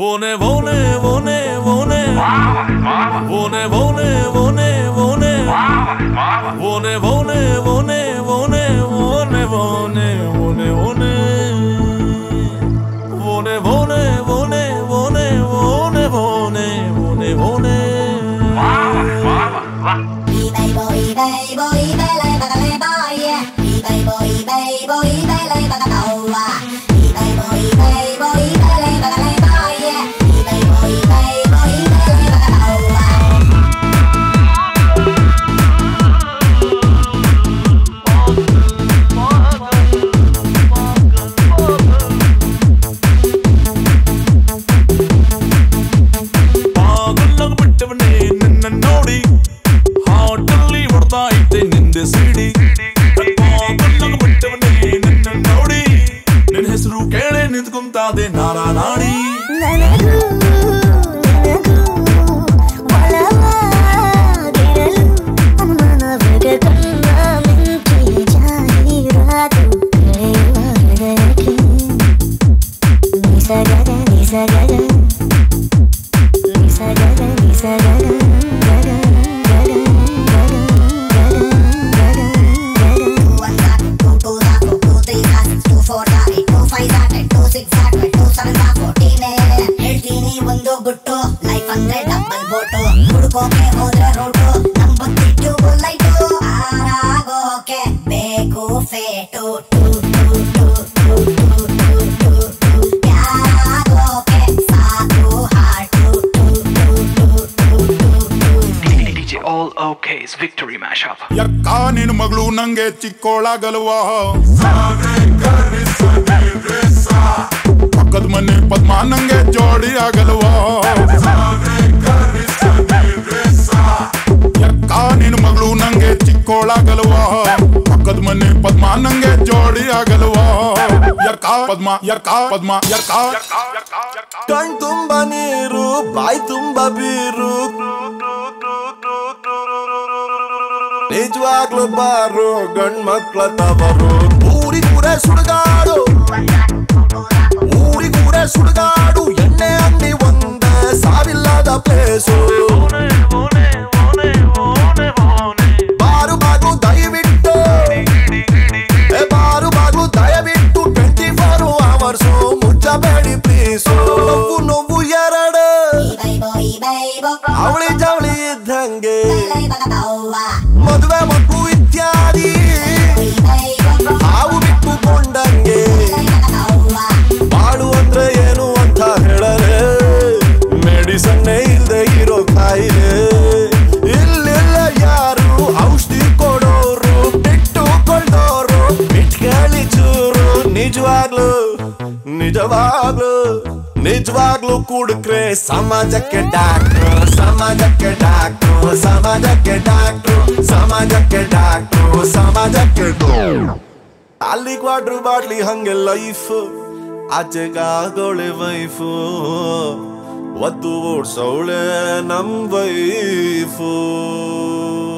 Vone, vone, vone, vone. Vone, vone, vone, vone. Vone, vone, vone, vone, vone, vone, vone, vone. Vone, vone, vone, vone, vone, vone, vone, vone. eBay boy, eBay boy, eBay lại bạc lê boy, yeah. eBay boy, eBay boy, eBay lại bạc đầu à. eBay boy, eBay boy, eBay lại bạc lê boy, yeah. eBay boy, eBay boy, eBay lại bạc đầu à. ಪಾಗಲ್ಲಾಗ ಬಿಟ್ಟವನೇ ನಿನ್ನ ನೋಡಿ ಹಾಟಲ್ಲಿ ಹೊಡ್ತಾ ಇದ್ದೆ ನಿಂದೆ ಸಿಡಿ ಪಾಗಲ್ಲಾಗ ಬಿಟ್ಟವನೇ ನಿನ್ನ ನೋಡಿ ನಿನ್ನ ಹೆಸರು ಕೇಳೆ ನಿಂತ್ಕೊಂತಾದೆ ನಾರಾ ನಾಡಿ ನನಗೂ ನಿನಗೂ ಒಳವಾಗಿರಲು ಅನುಮಾನವಿದೆ ಕಣ್ಣ ಮಿಂಚಿನ ಜಾಹೀರಾತು ಬೆಳೆಯುವ ಹೃದಯಕ್ಕೆ ನಿಸಗದ ನಿಸಗದ ನಿಸಗದ ನಿಸಗದ ಗಗ ಗಗ ಗಗ ಗಗ ಗಗ ಗಗ Two one that, two two that, two three that, two four that, two five that, two six that, two seven that, fourteen. ಹೇಳ್ತೀನಿ ಒಂದು ಗುಟ್ಟು ಲೈಫ್ ಅಂದ್ರೆ ಡಬಲ್ ಬೋಟು ಹುಡುಕೋಕೆ ಹೋದ್ರೆ ರೋಟು ನಮ್ ಬುದ್ಧಿಟ್ಟು ಲೈಟು ಆರಾಗೋಕೆ ಬೇಕು ಫೇಟು ಟು ಟು ಟು ಟು ಟು ಟು ಟು ಟು ಯಾರಾಗೋಕೆ ಸಾಕು ಹಾಟು ಟು ಟು ಟು ಟು ಟು ಟು DJ All OK's Victory Mashup. ಯಕ್ಕ ನಿನ್ ಮಗಳು ನಂಗೆ ಚಿಕ್ಕೋಳಾಗಲ್ವ ಪಕ್ಕದ ಮನೆ ಪದ್ಮ ನಂಗೆ ಜೋಡಿ ಆಗಲ್ವ ಯಕ್ಕ ನಿನ್ ಮಗಳು ನಂಗೆ ಚಿಕ್ಕೋಳಾಗಲ್ವ ಪಕ್ಕದ ಮನೆ ಪದ್ಮ ನಂಗೆ ಜೋಡಿ ಆಗಲ್ವ ಯಕ್ಕ ಪದ್ಮ ಯಕ್ಕ ಪದ್ಮ ಯಕ್ಕ ಕಣ್ ತುಂಬ ನೀರು ಬಾಯಿ ತುಂಬ ಬೀರು ನಿಜವಾಗ್ಲು ಬಾರು ಗಂಡ್ ಮಕ್ಳ ತವರು ಊರಿಗೂರೇ ಸುಡುಗಾಡು ಊರಿಗೂರೇ ಸುಡುಗಾಡು ಎಣ್ಣೆ ಅಂಗಡಿ ಒಂದೇ ಸಾವಿಲ್ಲದ ಪ್ಲೇಸು ಬಾರು ಬಾಗ್ಲು ದಯವಿಟ್ಟು ಏ ಬಾರು ಬಾಗ್ಲು ದಯವಿಟ್ಟು ಟ್ವೆಂಟಿ ಫೋರ್ ಅವರ್ಸು ಮುಚ್ಚಬೇಡಿ ಪ್ಲೀಸು ನೋವು ನೋವು ಎರಡು ಬೈ ಬೈ ಬೈ ಬೈ ಅವಳಿ ಜವಳಿ ಇದ್ದಂಗೆ ಲೈ ಬಗದವ್ವ ಮದುವೆ ಮಕ್ಕಳು ಇತ್ಯಾದಿ ಬೈ ಬೈ ಬೈ ಹಾವು ಬಿಟ್ಟುಕೊಂಡಂಗೆ ಬಗದವ್ವ ಬಾಳು ಅಂದ್ರೆ ಏನು ಅಂತ ಹೇಳರೆ ಮೆಡಿಸನ್ನೇ ಇಲ್ದೆ ಇರೋ ಕಾಯಿಲೆ ಇಲ್ಲೆಲ್ಲ ಯಾರು ಔಷಧಿ ಕೊಡೋರು ಬಿಟ್ಟುಕೊಳ್ಳೋರು ಬಿಟ್ಕಳಿ ಚೂರು ನಿಜವಾಗ್ಲು ನಿಜವಾಗ್ಲು ನಿಜವಾಗ್ಲು ಕುಡುಕ್ರೆ ಸಮಾಜಕ್ಕೆ ಡಾಕ್ಟ್ರು ಸಮಾಜಕ್ಕೆ ಡಾಕ್ಟ್ರು ಸಮಾಜಕ್ಕೆ ಡಾಕ್ಟ್ರು ಸಮಾಜಕ್ಕೆ ಡಾಕ್ಟ್ರು ಸಮಾಜಕ್ಕೆ ಡಾಕ್ಟ್ರು ಅಲ್ಲಿ ಕ್ವಾಡ್ರು ಬಾಟ್ಲಿ ಹಂಗೆ ಲೈಫ್ ಆಚೆಗಾಗೋಳೆ ವೈಫು ಒದ್ದು ಓಡ್ಸವಳೆ ನಮ್ ವೈಫು